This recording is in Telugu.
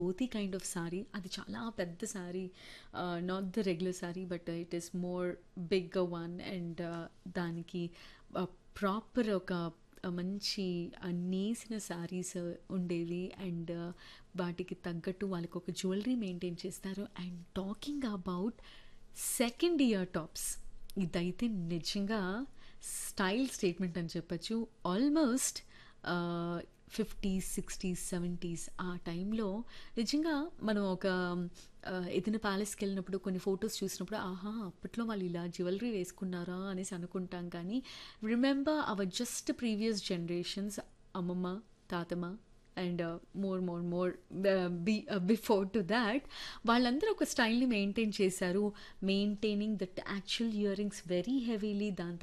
ధోతి కైండ్ ఆఫ్ సారీ అది చాలా పెద్ద sorry not the regular sorry but it is more big one and దానికి ప్రాపర్ ఒక మంచి నేసిన శారీస్ ఉండేవి అండ్ వాటికి తగ్గట్టు వాళ్ళకి ఒక జ్యువెలరీ మెయింటైన్ చేస్తారు and talking about second year tops ఇదైతే నిజంగా స్టైల్ స్టేట్మెంట్ అని చెప్పచ్చు ఆల్మోస్ట్ ఫిఫ్టీస్ సిక్స్టీస్ సెవెంటీస్ ఆ టైంలో నిజంగా మనం ఒక ఆ, ఏదైనా ప్యాలెస్కి వెళ్ళినప్పుడు కొన్ని ఫొటోస్ చూసినప్పుడు ఆహా అప్పట్లో వాళ్ళు ఇలా జ్యువెలరీ వేసుకున్నారా అనేసి అనుకుంటాం కానీ remember our just previous generations అమ్మమ్మ తాతమ్మ అండ్ మోర్ మోర్ మోర్ బి బిఫోర్ టు దాట్ వాళ్ళందరూ ఒక స్టైల్ని మెయింటైన్ చేశారు maintaining that actual earrings very heavily దాని